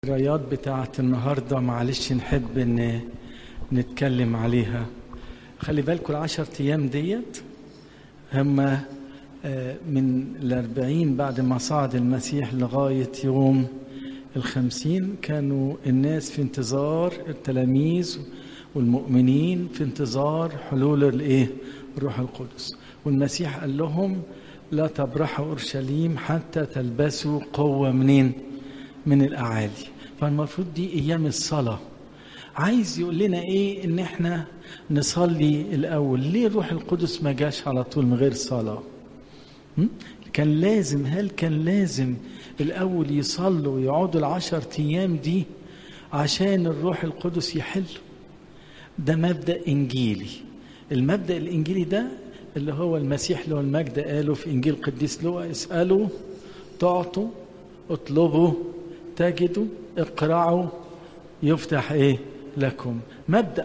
الرياض بتاعت النهارده معلش نحب ان نتكلم عليها خلي بالكم العشر ايام ديت هم من الأربعين بعد ما صعد المسيح لغاية يوم الخمسين كانوا الناس في انتظار التلاميذ والمؤمنين في انتظار حلول الايه الروح القدس والمسيح قال لهم لا تبرحوا اورشليم حتى تلبسوا قوه منين من الاعالي فالمفروض دي ايام الصلاه عايز يقول لنا ايه ان احنا نصلي الاول ليه الروح القدس ما جاش على طول من غير صلاه كان لازم هل كان لازم الاول يصلوا ويقعدوا العشر ايام دي عشان الروح القدس يحل ده مبدا انجيلي المبدا الانجيلي ده اللي هو المسيح له المجد قاله في انجيل قديس لوقا اسالوا تعطوا اطلبوا تجدوا اقرعوا يفتح ايه لكم مبدا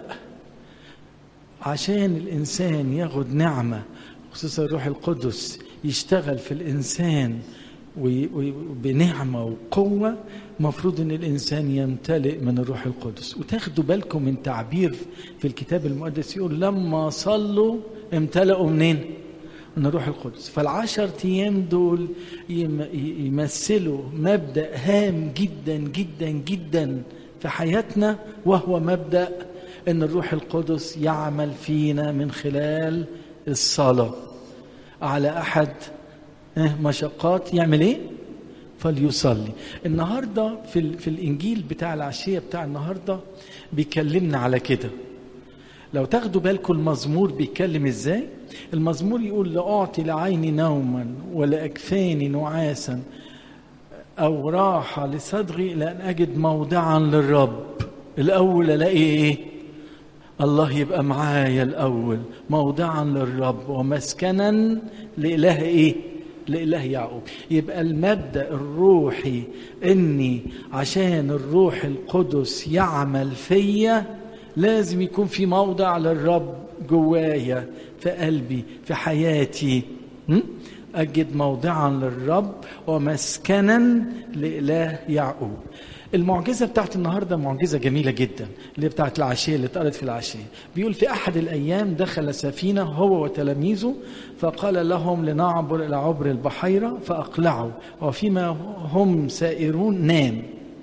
عشان الانسان ياخد نعمه خصوصا الروح القدس يشتغل في الانسان بنعمه وقوه مفروض ان الانسان يمتلئ من الروح القدس وتاخدوا بالكم من تعبير في الكتاب المقدس يقول لما صلوا امتلأوا منين؟ من الروح القدس فالعشر ايام دول يمثلوا مبدا هام جدا جدا جدا في حياتنا وهو مبدا ان الروح القدس يعمل فينا من خلال الصلاه على احد مشقات يعمل ايه فليصلي النهارده في في الانجيل بتاع العشيه بتاع النهارده بيكلمنا على كده لو تاخدوا بالكم المزمور بيتكلم ازاي المزمور يقول لاعطي لعيني نوما ولاكفاني نعاسا او راحه لصدغي لان اجد موضعا للرب الاول الاقي ايه الله يبقى معايا الاول موضعا للرب ومسكنا لاله ايه لإله يعقوب يبقى المبدأ الروحي إني عشان الروح القدس يعمل فيا لازم يكون في موضع للرب جوايا في قلبي في حياتي أجد موضعا للرب ومسكنا لإله يعقوب المعجزة بتاعت النهاردة معجزة جميلة جدا اللي بتاعت العشية اللي اتقالت في العشية بيقول في أحد الأيام دخل سفينة هو وتلاميذه فقال لهم لنعبر إلى عبر البحيرة فأقلعوا وفيما هم سائرون نام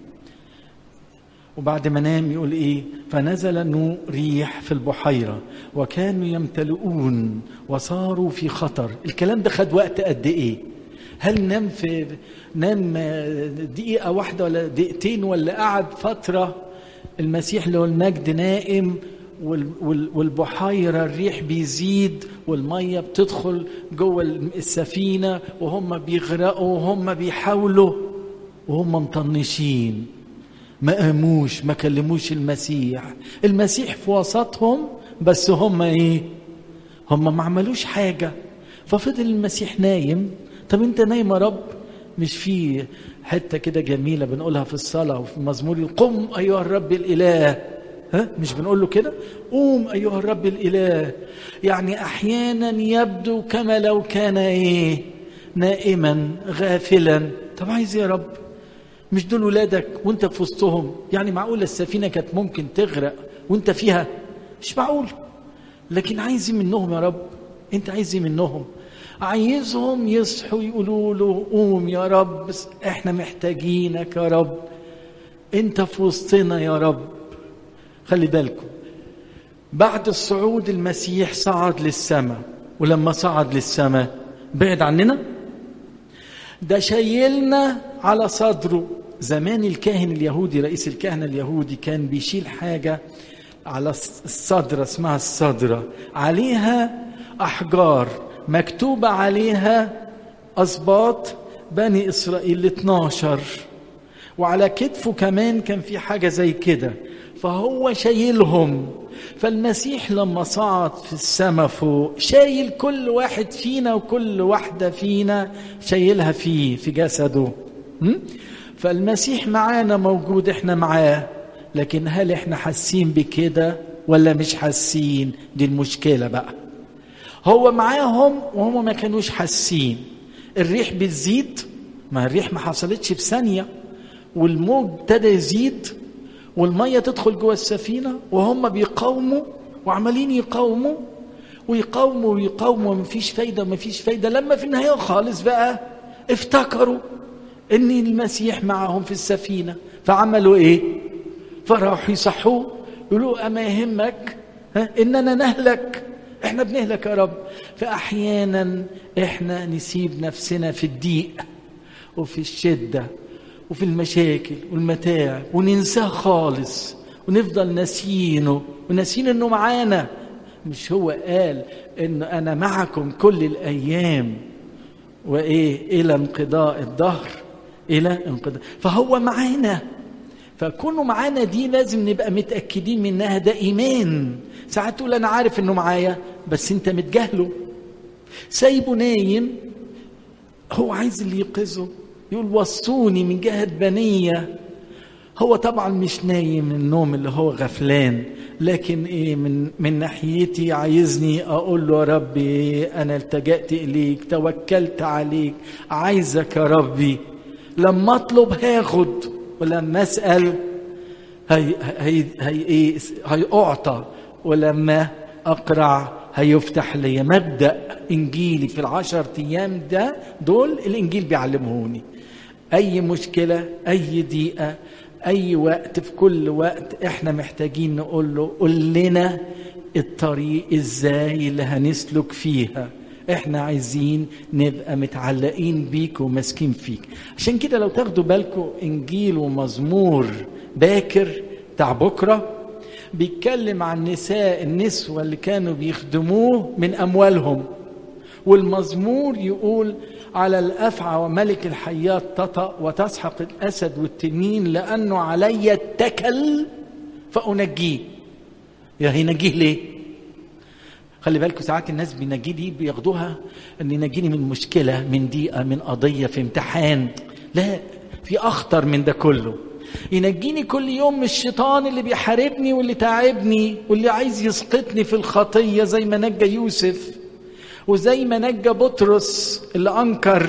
وبعد ما نام يقول ايه فنزل ريح في البحيرة وكانوا يمتلئون وصاروا في خطر الكلام ده خد وقت قد ايه هل نام في نام دقيقة واحدة ولا دقيقتين ولا قعد فترة المسيح له المجد نائم والبحيرة الريح بيزيد والمية بتدخل جوه السفينة وهم بيغرقوا وهم بيحاولوا وهم مطنشين ما قاموش ما كلموش المسيح المسيح في وسطهم بس هم ايه هم ما عملوش حاجة ففضل المسيح نايم طب انت نايم يا رب مش في حته كده جميله بنقولها في الصلاه وفي المزمور قم ايها الرب الاله ها مش بنقول له كده قوم ايها الرب الاله يعني احيانا يبدو كما لو كان ايه نائما غافلا طب عايز يا رب مش دول ولادك وانت في وسطهم يعني معقول السفينه كانت ممكن تغرق وانت فيها مش معقول لكن عايز منهم يا رب انت عايز منهم عايزهم يصحوا يقولوا له قوم يا رب احنا محتاجينك يا رب انت في وسطنا يا رب خلي بالكم بعد الصعود المسيح صعد للسماء ولما صعد للسماء بعد عننا ده شايلنا على صدره زمان الكاهن اليهودي رئيس الكهنة اليهودي كان بيشيل حاجة على الصدرة اسمها الصدرة عليها أحجار مكتوب عليها أسباط بني إسرائيل ال 12 وعلى كتفه كمان كان في حاجة زي كده فهو شايلهم فالمسيح لما صعد في السماء فوق شايل كل واحد فينا وكل واحدة فينا شايلها فيه في جسده فالمسيح معانا موجود احنا معاه لكن هل احنا حاسين بكده ولا مش حاسين دي المشكلة بقى هو معاهم وهم ما كانوش حاسين الريح بتزيد ما الريح ما حصلتش في ثانية والموج ابتدى يزيد والميه تدخل جوه السفينه وهم بيقاوموا وعمالين يقاوموا ويقاوموا ويقاوموا ومفيش فايده ومفيش فايده لما في النهايه خالص بقى افتكروا ان المسيح معهم في السفينه فعملوا ايه؟ فراحوا يصحوه يقولوا اما يهمك ها اننا نهلك احنا بنهلك يا رب فاحيانا احنا نسيب نفسنا في الضيق وفي الشده وفي المشاكل والمتاعب وننساه خالص ونفضل ناسينه وناسين انه معانا مش هو قال ان انا معكم كل الايام وايه الى انقضاء الدهر الى انقضاء فهو معانا فكونه معانا دي لازم نبقى متاكدين منها ده ايمان ساعات تقول انا عارف انه معايا بس انت متجاهله سايبه نايم هو عايز اللي ينقذه يقول وصوني من جهة بنية هو طبعا مش نايم من النوم اللي هو غفلان لكن ايه من من ناحيتي عايزني اقول له يا ربي انا التجأت اليك توكلت عليك عايزك يا ربي لما اطلب هاخد ولما اسال هي هي هي ايه هيعطى ولما اقرع هيفتح لي مبدا انجيلي في العشر ايام ده دول الانجيل بيعلمهوني اي مشكله اي ضيقه اي وقت في كل وقت احنا محتاجين نقول له قول لنا الطريق ازاي اللي هنسلك فيها احنا عايزين نبقى متعلقين بيك وماسكين فيك عشان كده لو تاخدوا بالكم انجيل ومزمور باكر بتاع بكره بيتكلم عن نساء النسوة اللي كانوا بيخدموه من أموالهم والمزمور يقول على الأفعى وملك الحيات تطأ وتسحق الأسد والتنين لأنه علي اتكل فأنجيه يا هينجيه ليه؟ خلي بالكم ساعات الناس بينجيه دي بياخدوها ان ينجيني من مشكله من ضيقه من قضيه في امتحان لا في اخطر من ده كله ينجيني كل يوم من الشيطان اللي بيحاربني واللي تعبني واللي عايز يسقطني في الخطيه زي ما نجى يوسف وزي ما نجى بطرس اللي انكر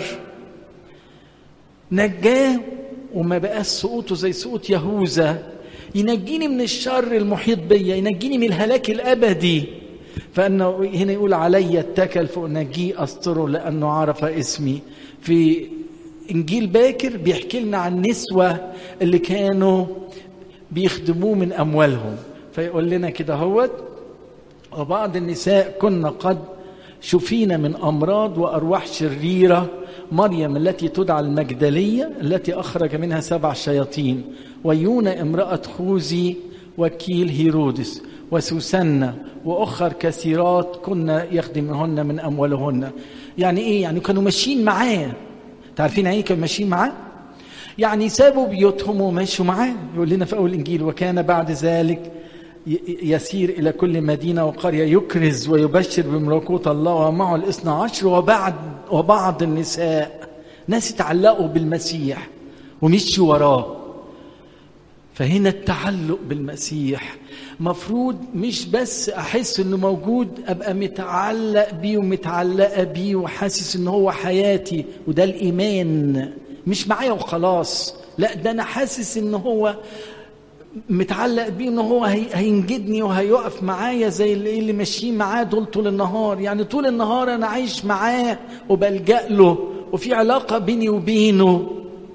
نجاه وما بقاش سقوطه زي سقوط يهوذا ينجيني من الشر المحيط بيا ينجيني من الهلاك الابدي فانه هنا يقول علي اتكل فانجيه استره لانه عرف اسمي في انجيل باكر بيحكي لنا عن نسوه اللي كانوا بيخدموه من اموالهم فيقول لنا كده هوت وبعض النساء كنا قد شفينا من امراض وارواح شريره مريم التي تدعى المجدليه التي اخرج منها سبع شياطين ويونا امراه خوذي وكيل هيرودس وسوسنة وأخر كثيرات كنا يخدمهن من أموالهن يعني إيه يعني كانوا ماشيين معاه تعرفين يعني كانوا ماشيين معاه يعني سابوا بيوتهم ومشوا معاه يقول لنا في أول الإنجيل وكان بعد ذلك يسير إلى كل مدينة وقرية يكرز ويبشر بملكوت الله ومعه الاثنى عشر وبعد وبعض النساء ناس يتعلقوا بالمسيح ومشوا وراه فهنا التعلق بالمسيح مفروض مش بس احس انه موجود ابقى متعلق بيه ومتعلقه بيه وحاسس ان هو حياتي وده الايمان مش معايا وخلاص لا ده انا حاسس ان هو متعلق بيه ان هو هينجدني وهيقف معايا زي اللي, اللي ماشيين معاه دول طول النهار يعني طول النهار انا عايش معاه وبلجأ له وفي علاقه بيني وبينه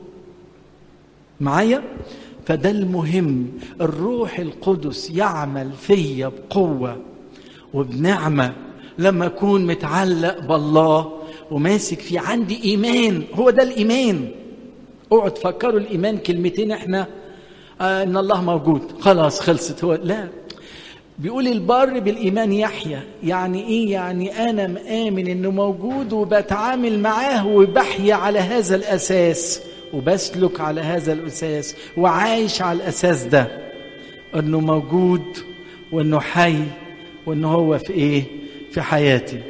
معايا فده المهم الروح القدس يعمل فيا بقوة وبنعمة لما أكون متعلق بالله وماسك فيه عندي إيمان هو ده الإيمان اوعوا تفكروا الإيمان كلمتين احنا آه إن الله موجود خلاص خلصت هو لا بيقول البر بالإيمان يحيى يعني إيه يعني أنا مآمن إنه موجود وبتعامل معاه وبحيا على هذا الأساس وبسلك على هذا الأساس وعايش على الأساس ده أنه موجود وأنه حي وأنه هو في إيه في حياتي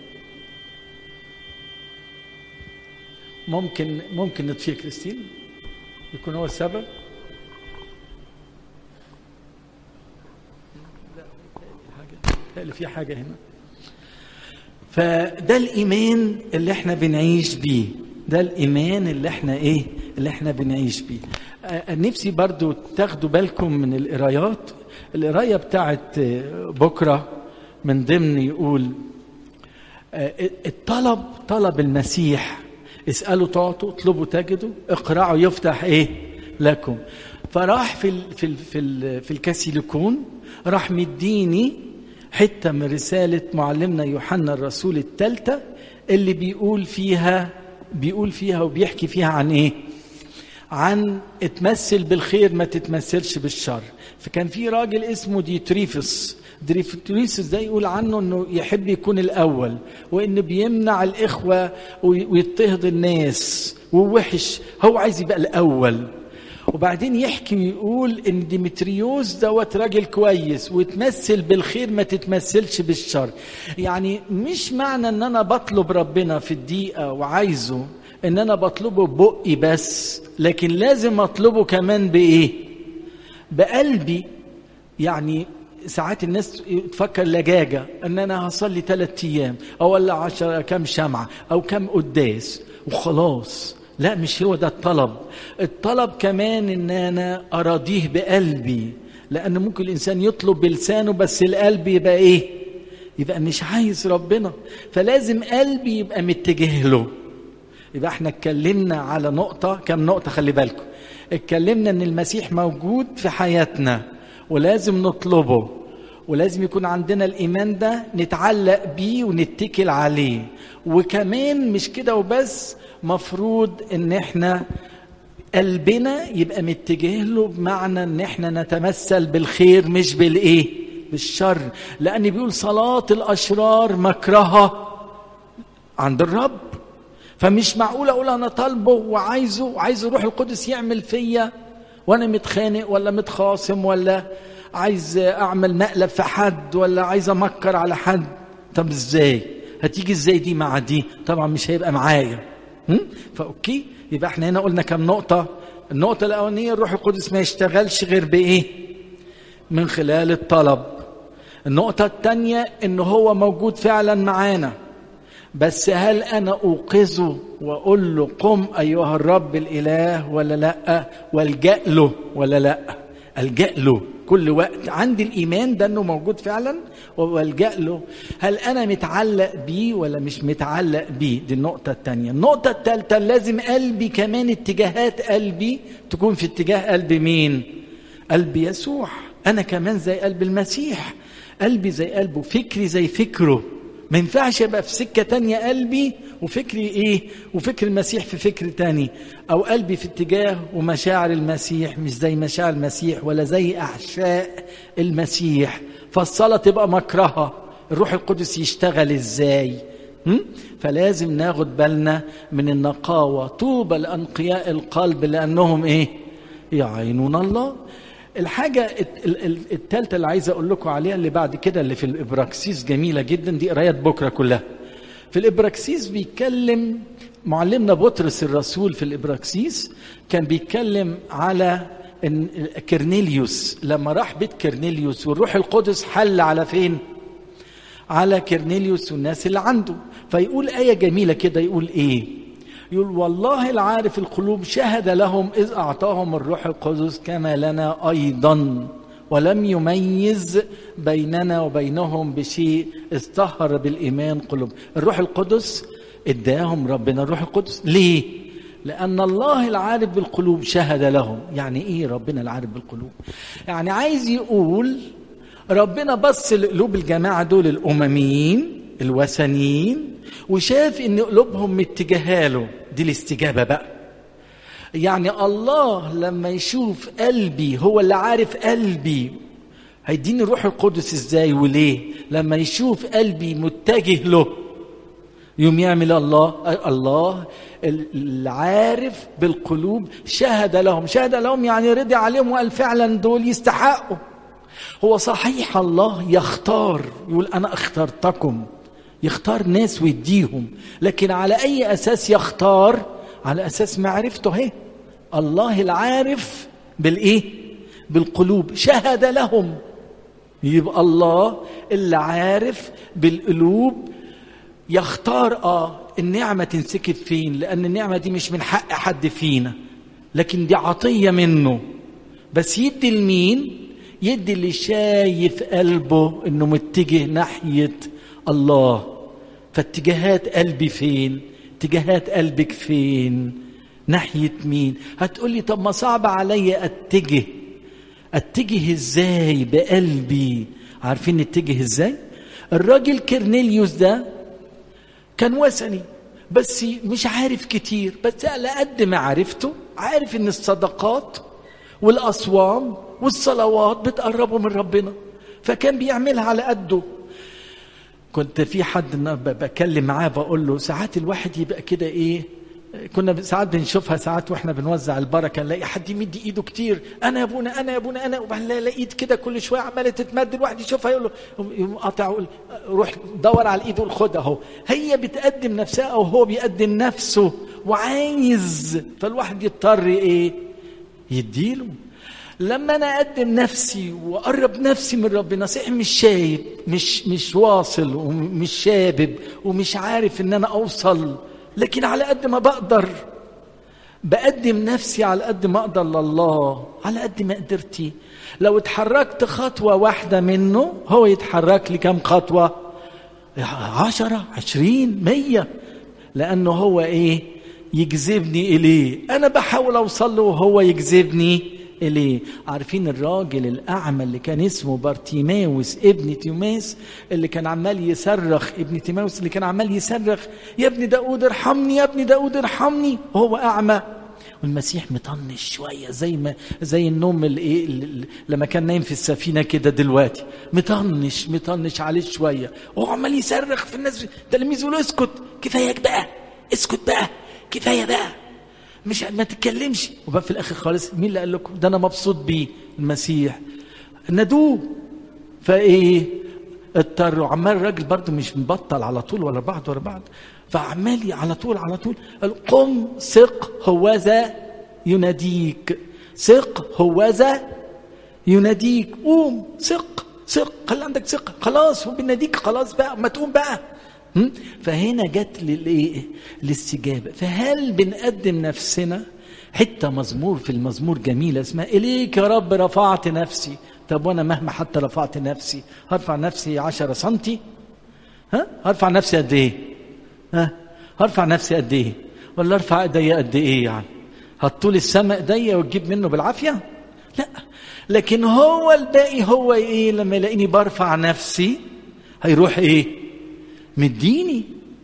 ممكن ممكن نطفيه كريستين يكون هو السبب لا في حاجة هنا فده الإيمان اللي احنا بنعيش بيه ده الايمان اللي احنا ايه اللي احنا بنعيش بيه نفسي برضو تاخدوا بالكم من القرايات القراية بتاعت بكرة من ضمن يقول الطلب طلب المسيح اسألوا تعطوا اطلبوا تجدوا اقرعوا يفتح ايه لكم فراح في ال في ال في, ال في الكاسيليكون راح مديني حته من رساله معلمنا يوحنا الرسول الثالثه اللي بيقول فيها بيقول فيها وبيحكي فيها عن ايه عن اتمثل بالخير ما تتمثلش بالشر فكان في راجل اسمه ديتريفس ديتريفس ده يقول عنه انه يحب يكون الاول وانه بيمنع الاخوه ويضطهد الناس ووحش هو عايز يبقى الاول وبعدين يحكي ويقول ان ديمتريوس دوت راجل كويس وتمثل بالخير ما تتمثلش بالشر يعني مش معنى ان انا بطلب ربنا في الدقيقه وعايزه ان انا بطلبه ببقي بس لكن لازم اطلبه كمان بايه بقلبي يعني ساعات الناس تفكر لجاجة ان انا هصلي ثلاثة ايام او ولا عشر كم شمعة او كم قداس وخلاص لا مش هو ده الطلب الطلب كمان ان انا اراضيه بقلبي لان ممكن الانسان يطلب بلسانه بس القلب يبقى ايه يبقى مش عايز ربنا فلازم قلبي يبقى متجه له يبقى احنا اتكلمنا على نقطة كم نقطة خلي بالكم اتكلمنا ان المسيح موجود في حياتنا ولازم نطلبه ولازم يكون عندنا الإيمان ده نتعلق بيه ونتكل عليه وكمان مش كده وبس مفروض ان احنا قلبنا يبقى متجه له بمعنى ان احنا نتمثل بالخير مش بالايه بالشر لان بيقول صلاة الاشرار مكرهة عند الرب فمش معقول اقول انا طالبه وعايزه وعايز الروح القدس يعمل فيا وانا متخانق ولا متخاصم ولا عايز اعمل مقلب في حد ولا عايز امكر على حد طب ازاي هتيجي ازاي دي مع دي طبعا مش هيبقى معايا فاوكي يبقى احنا هنا قلنا كم نقطه النقطه الاولانيه الروح القدس ما يشتغلش غير بايه من خلال الطلب النقطه الثانيه ان هو موجود فعلا معانا بس هل انا اوقظه واقول له قم ايها الرب الاله ولا لا والجا له ولا لا الجا له كل وقت عندي الايمان ده انه موجود فعلا والجا له هل انا متعلق بيه ولا مش متعلق بيه دي النقطه الثانيه النقطه الثالثه لازم قلبي كمان اتجاهات قلبي تكون في اتجاه قلب مين قلب يسوع انا كمان زي قلب المسيح قلبي زي قلبه فكري زي فكره ما ينفعش ابقى في سكه تانية قلبي وفكري ايه وفكر المسيح في فكر تاني او قلبي في اتجاه ومشاعر المسيح مش زي مشاعر المسيح ولا زي احشاء المسيح فالصلاه تبقى مكرهه الروح القدس يشتغل ازاي فلازم ناخد بالنا من النقاوه طوبى لانقياء القلب لانهم ايه يعينون الله الحاجة الثالثة اللي عايز أقول لكم عليها اللي بعد كده اللي في الإبراكسيس جميلة جدا دي قرايات بكرة كلها في الإبراكسيس بيتكلم معلمنا بطرس الرسول في الإبراكسيس كان بيتكلم على إن كرنيليوس لما راح بيت كرنيليوس والروح القدس حل على فين؟ على كرنيليوس والناس اللي عنده فيقول آية جميلة كده يقول إيه؟ يقول والله العارف القلوب شهد لهم إذ أعطاهم الروح القدس كما لنا أيضا ولم يميز بيننا وبينهم بشيء استهر بالإيمان قلوب الروح القدس اداهم ربنا الروح القدس ليه؟ لأن الله العارف بالقلوب شهد لهم يعني إيه ربنا العارف بالقلوب؟ يعني عايز يقول ربنا بص لقلوب الجماعة دول الأمميين الوثنيين وشاف ان قلوبهم متجهه له دي الاستجابه بقى يعني الله لما يشوف قلبي هو اللي عارف قلبي هيديني الروح القدس ازاي وليه لما يشوف قلبي متجه له يوم يعمل الله الله العارف بالقلوب شهد لهم شهد لهم يعني رضي عليهم وقال فعلا دول يستحقوا هو صحيح الله يختار يقول انا اخترتكم يختار ناس ويديهم لكن على اي اساس يختار على اساس معرفته اهي الله العارف بالايه بالقلوب شهد لهم يبقى الله اللي عارف بالقلوب يختار اه النعمه تنسكب فين لان النعمه دي مش من حق حد فينا لكن دي عطية منه بس يدي لمين يدي اللي شايف قلبه انه متجه ناحية الله فاتجاهات قلبي فين اتجاهات قلبك فين ناحية مين هتقولي طب ما صعب عليا اتجه اتجه ازاي بقلبي عارفين نتجه ازاي الراجل كرنيليوس ده كان وثني بس مش عارف كتير بس على قد ما عرفته عارف ان الصدقات والاصوام والصلوات بتقربه من ربنا فكان بيعملها على قده كنت في حد بكلم معاه بقول له ساعات الواحد يبقى كده ايه كنا ساعات بنشوفها ساعات واحنا بنوزع البركه نلاقي حد يمد ايده كتير انا يا ابونا انا يا ابونا انا وبعدين الاقي ايد كده كل شويه عماله تتمد الواحد يشوفها يقول له يقوم قاطع يقول روح دور على الايد وخدها اهو هي بتقدم نفسها او هو بيقدم نفسه وعايز فالواحد يضطر ايه يديله لما انا اقدم نفسي واقرب نفسي من ربنا صحيح مش شايب مش مش واصل ومش شابب ومش عارف ان انا اوصل لكن على قد ما بقدر بقدم نفسي على قد ما اقدر لله على قد ما قدرتي لو اتحركت خطوة واحدة منه هو يتحرك لي كم خطوة عشرة عشرين مية لأنه هو إيه يجذبني إليه أنا بحاول أوصل له وهو يجذبني إليه عارفين الراجل الأعمى اللي كان اسمه بارتيماوس ابن تيماس اللي كان عمال يصرخ ابن تيماوس اللي كان عمال يصرخ يا ابن داود ارحمني يا ابن داود ارحمني وهو أعمى والمسيح مطنش شوية زي ما زي النوم اللي لما كان نايم في السفينة كده دلوقتي مطنش مطنش عليه شوية وهو عمال يصرخ في الناس تلاميذه يقولوا اسكت كفاية بقى اسكت بقى كفاية بقى مش ما تتكلمش وبقى في الاخر خالص مين اللي قال لكم ده انا مبسوط بيه المسيح ندوه فايه اضطروا عمال الراجل برضه مش مبطل على طول ولا بعض ولا بعض فعمال على طول على طول قال قم ثق هوذا يناديك ثق هوذا يناديك قوم ثق ثق خلي عندك ثقه خلاص هو بيناديك خلاص بقى ما تقوم بقى فهنا جت للايه الاستجابه فهل بنقدم نفسنا حته مزمور في المزمور جميله اسمها اليك يا رب رفعت نفسي طب وانا مهما حتى رفعت نفسي هرفع نفسي عشرة سنتي ها هرفع نفسي قد ايه ها هرفع نفسي قد ايه ولا ارفع ايديا قد ايه يعني هتطول السماء ايديا وتجيب منه بالعافيه لا لكن هو الباقي هو ايه لما يلاقيني برفع نفسي هيروح ايه مديني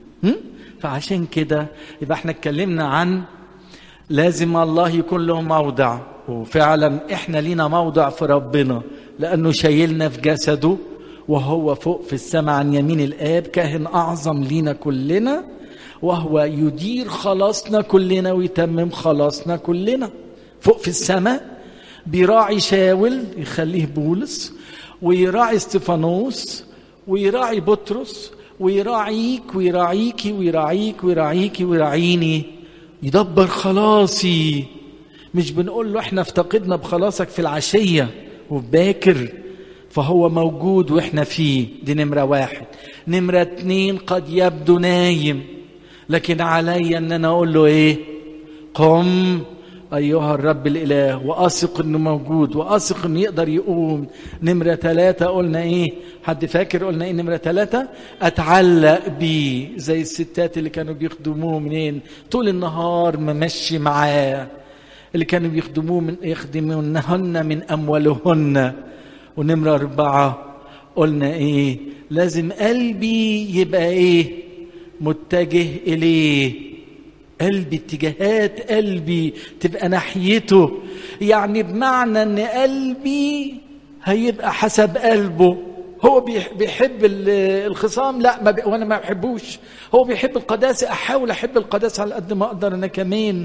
فعشان كده يبقى احنا اتكلمنا عن لازم الله يكون له موضع وفعلا احنا لينا موضع في ربنا لانه شايلنا في جسده وهو فوق في السماء عن يمين الاب كاهن اعظم لينا كلنا وهو يدير خلاصنا كلنا ويتمم خلاصنا كلنا فوق في السماء بيراعي شاول يخليه بولس ويراعي استفانوس ويراعي بطرس ويراعيك ويراعيكي ويراعيك ويراعيكي ويراعيني يدبر خلاصي مش بنقول له احنا افتقدنا بخلاصك في العشية وباكر فهو موجود واحنا فيه دي نمرة واحد نمرة اتنين قد يبدو نايم لكن علي ان انا اقول له ايه قم أيها الرب الإله وأثق إنه موجود وأثق إنه يقدر يقوم نمرة ثلاثة قلنا إيه حد فاكر قلنا إيه نمرة ثلاثة أتعلق بيه زي الستات اللي كانوا بيخدموه منين طول النهار ممشي معاه اللي كانوا بيخدموه من يخدمونهن من أموالهن ونمرة أربعة قلنا إيه لازم قلبي يبقى إيه متجه إليه قلبي اتجاهات قلبي تبقى ناحيته يعني بمعنى ان قلبي هيبقى حسب قلبه هو بيحب الخصام لا ما بي وانا ما بحبوش هو بيحب القداسه احاول احب القداسه على قد ما اقدر انا كمان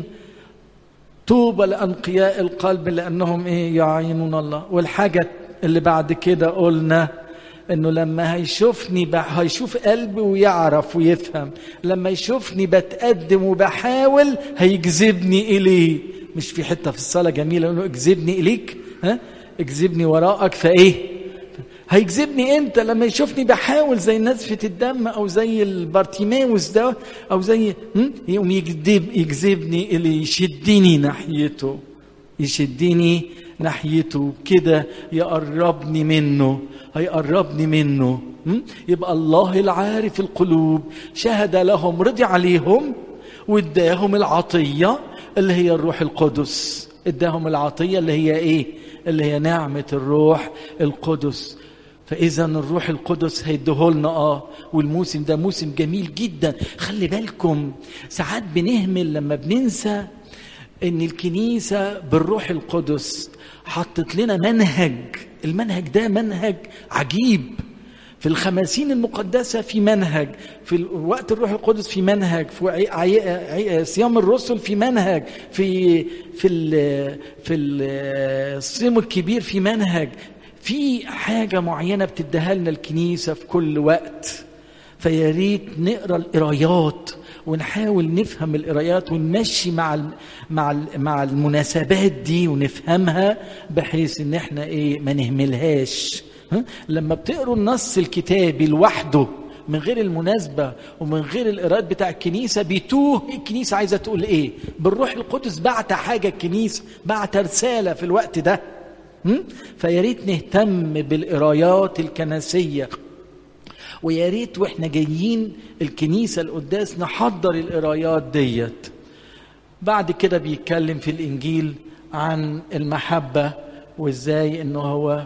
طوبى لانقياء القلب لانهم ايه يعينون الله والحاجه اللي بعد كده قلنا انه لما هيشوفني هيشوف قلبي ويعرف ويفهم لما يشوفني بتقدم وبحاول هيجذبني اليه مش في حته في الصلاه جميله انه اجذبني اليك ها اجذبني وراءك فايه هيجذبني امتى لما يشوفني بحاول زي نزفة الدم او زي البارتيماوس ده او زي يقوم يجذب يجذبني اللي يشدني ناحيته يشدني ناحيته كده يقربني منه هيقربني منه يبقى الله العارف القلوب شهد لهم رضي عليهم واداهم العطية اللي هي الروح القدس اداهم العطية اللي هي ايه اللي هي نعمة الروح القدس فاذا الروح القدس هيديهولنا اه والموسم ده موسم جميل جدا خلي بالكم ساعات بنهمل لما بننسى ان الكنيسه بالروح القدس حطت لنا منهج المنهج ده منهج عجيب في الخماسين المقدسة في منهج في وقت الروح القدس في منهج في عي... عي... صيام الرسل في منهج في في ال... في الصيام الكبير في منهج في حاجة معينة بتديها لنا الكنيسة في كل وقت فيا ريت نقرا القرايات ونحاول نفهم القرايات ونمشي مع ال مع ال مع المناسبات دي ونفهمها بحيث ان احنا ايه ما نهملهاش لما بتقروا النص الكتابي لوحده من غير المناسبة ومن غير القراءات بتاع الكنيسة بيتوه الكنيسة عايزة تقول ايه بالروح القدس بعت حاجة الكنيسة بعت رسالة في الوقت ده فيا ريت نهتم بالقرايات الكنسية ويا ريت واحنا جايين الكنيسة القداس نحضر القرايات ديت بعد كده بيتكلم في الإنجيل عن المحبة وازاي انه هو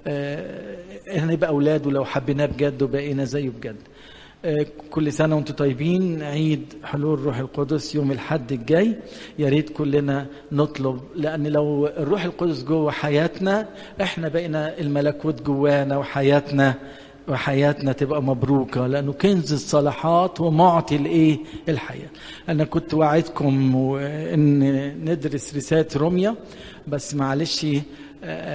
هنبقى اولاده لو حبيناه بجد وبقينا زيه بجد كل سنه وانتم طيبين عيد حلول الروح القدس يوم الحد الجاي يا ريت كلنا نطلب لان لو الروح القدس جوه حياتنا احنا بقينا الملكوت جوانا وحياتنا وحياتنا تبقى مبروكة لأنه كنز الصلاحات ومعطي الإيه الحياة أنا كنت وعدكم إن ندرس رسالة روميا بس معلش